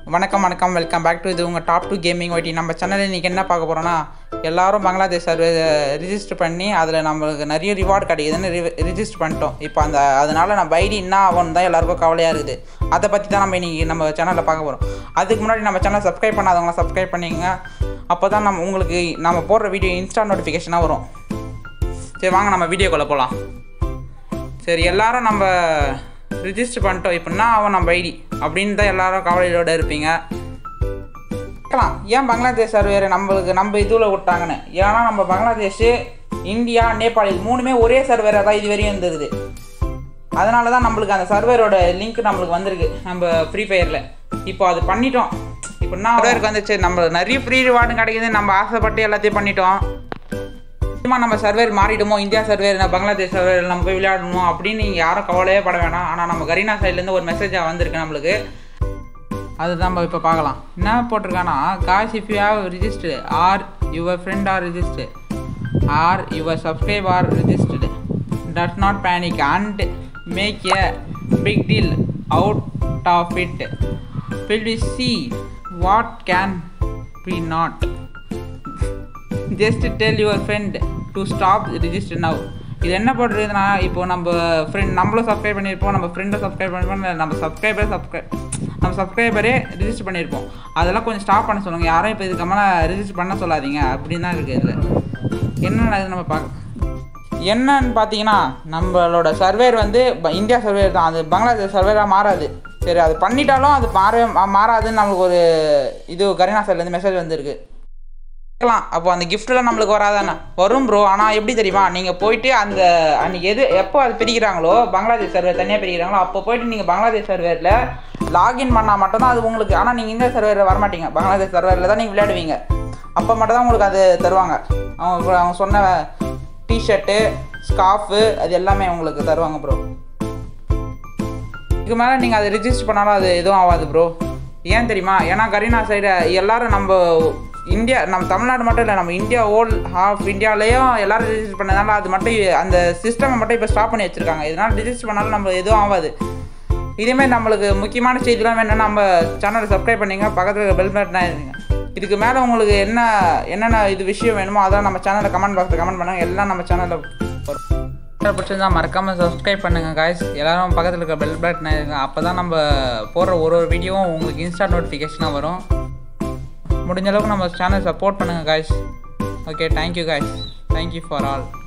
வணக்கம் வணக்கம் welcome back to இது உங்கள் டாப் டூ கேமிங் ஒய்டி நம்ம சேனலில் இன்றைக்கி என்ன பார்க்க போகிறோன்னா எல்லாரும் பங்களாதேஷ் சர்வே ரிஜிஸ்டர் பண்ணி அதில் நம்மளுக்கு நிறைய ரிவார்டு கிடைக்குதுன்னு ரிஜிஸ்டர் பண்ணிட்டோம் இப்போ அந்த அதனால் நம்ம ஐடி என்ன ஆகும்னு தான் எல்லாருக்கும் கவலையாக இருக்குது அதை பற்றி தான் நம்ம இன்றைக்கி நம்ம சேனலில் பார்க்க போகிறோம் அதுக்கு முன்னாடி நம்ம சேனல் சப்ஸ்கிரைப் பண்ணாதவங்க சப்ஸ்கிரைப் பண்ணிக்கங்க அப்போ தான் நம்ம உங்களுக்கு நம்ம போடுற வீடியோ இன்ஸ்டா நோட்டிஃபிகேஷனாக வரும் சரி வாங்க நம்ம வீடியோக்குள்ளே போகலாம் சரி எல்லாரும் நம்ம ரிஜிஸ்டர் பண்ணிட்டோம் இப்போனா அவன் நம்ம ஐடி அப்படின்னு தான் எல்லாரும் கவலையோடு இருப்பீங்க கேட்கலாம் ஏன் பங்களாதேஷ் சர்வேர் நம்மளுக்கு நம்ம இதில் விட்டாங்கன்னு ஏன்னா நம்ம பங்களாதேஷ் இந்தியா நேபாள் இது மூணுமே ஒரே சர்வேராக தான் இது வரையும் இருந்தது அதனால தான் நம்மளுக்கு அந்த சர்வேரோட லிங்க் நம்மளுக்கு வந்திருக்கு நம்ம ஃப்ரீ ஃபயரில் இப்போ அது பண்ணிட்டோம் இப்போ என்ன சர்வேருக்கு வந்துச்சு நம்ம நிறைய ஃப்ரீ ரிவார்டும் கிடைக்குது நம்ம ஆசைப்பட்டு எல்லாத்தையும் பண்ணிட்டோம் நிச்சயமாக நம்ம சர்வேர் மாறிடுமோ இந்தியா சர்வேர் பங்களாதேஷ் சர்வேர் நம்ம போய் விளையாடணும் அப்படின்னு நீங்கள் யாரும் கவலையே பட வேணாம் ஆனால் நம்ம கரீனா சைட்லேருந்து ஒரு மெசேஜாக வந்திருக்கு நம்மளுக்கு அது நம்ம இப்போ பார்க்கலாம் என்ன போட்டிருக்கான்னா cash if you have registered or your friend or registered or your subscribe or registered do not panic and make a big deal out of it will we see what can be not just tell your friend to stop register now இது என்ன பண்ணுறதுனா இப்போ நம்ம friend நம்மளும் subscribe பண்ணியிருப்போம் நம்ம ஃப்ரெண்டும் subscribe பண்ணிருப்போம் இல்ல நம்ம சப்ஸ்கிரைபரே சப்ஸ்கிரைப் நம்ம சப்ஸ்கிரைபரே ரிஜிஸ்டர் பண்ணியிருப்போம் அதெல்லாம் கொஞ்சம் ஸ்டாப் பண்ண சொல்லுங்கள் யாரும் இப்போ இதுக்கு மேலே ரிஜிஸ்டர் பண்ண சொல்லாதீங்க அப்படின்னு தான் இருக்குது இதில் என்னென்ன இது நம்ம பார்க்க என்னன்னு பார்த்தீங்கன்னா நம்மளோட சர்வேர் வந்து ப- இந்தியா சர்வேர் தான் அது பங்களாதேஷ் சர்வேராக மாறாது சரி அது பண்ணிட்டாலும் அது மாறவே மா- மாறாதுன்னு நம்மளுக்கு ஒரு இது கரீனா சைட்லேருந்து மெசேஜ் வந்திருக்கு கேட்கலாம் அப்போ அந்த கிஃப்ட்லாம் நம்மளுக்கு வராதானே வரும் ப்ரோ ஆனால் எப்படி தெரியுமா நீங்கள் போயிட்டு அந்த அன்னைக்கு எது எப்போ அது பிரிக்கிறாங்களோ பங்களாதேஷ் சர்வர் தனியாக பிரிக்கிறாங்களோ அப்போ போயிட்டு நீங்கள் பங்களாதேஷ் சர்வரில் லாகின் பண்ணால் மட்டும்தான் அது உங்களுக்கு ஆனால் நீங்கள் இந்த சர்வரில் வரமாட்டீங்க பங்களாதேஷ் சர்வரில் தான் நீங்கள் விளையாடுவீங்க அப்போ மட்டும் தான் உங்களுக்கு அது தருவாங்க அவங்க அவங்க சொன்ன டிஷர்ட்டு ஸ்கார்ஃபு அது எல்லாமே உங்களுக்கு தருவாங்க ப்ரோ இதுக்கு மேலே நீங்கள் அதை ரிஜிஸ்டர் பண்ணாலும் அது எதுவும் ஆகாது ப்ரோ ஏன் தெரியுமா ஏன்னா கரீனா சைடு எல்லாரும் நம்ம இந்தியா நம்ம தமிழ்நாடு மட்டும் இல்லை நம்ம இந்தியா ஓல் ஹாஃப் இந்தியாலேயும் எல்லாரும் ரிஜிஸ்டர் பண்ணதால அது மட்டும் அந்த சிஸ்டமை மட்டும் இப்போ ஸ்டாப் பண்ணி வச்சுருக்காங்க இதனால் ரிஜிஸ்டர் பண்ணாலும் நம்ம எதுவும் ஆகாது இதேமாதிரி நம்மளுக்கு முக்கியமான செய்திலாம் வேணும்னா நம்ம சேனலை சப்ஸ்கிரைப் பண்ணிங்க பக்கத்தில் இருக்க பெல் பட்டனா இருங்க இதுக்கு மேலே உங்களுக்கு என்ன என்னென்ன இது விஷயம் வேணுமோ அதான் நம்ம சேனலில் கமெண்ட் பாக்ஸில் கமெண்ட் பண்ணுங்க எல்லாம் நம்ம சேனலில் வரும் பிடிச்சிருந்தா மறக்காமல் சப்ஸ்கிரைப் பண்ணுங்கள் காய்ஸ் எல்லாரும் பக்கத்தில் இருக்க பெல் பட்டன் இருங்க அப்போ தான் நம்ம போடுற ஒரு ஒரு வீடியோவும் உங்களுக்கு இன்ஸ்டா நோட்டிஃபிகேஷனாக வரும் முடிஞ்ச அளவுக்கு நம்ம சேனல் சப்போர்ட் பண்ணுங்கள் guys okay thank you guys thank you for all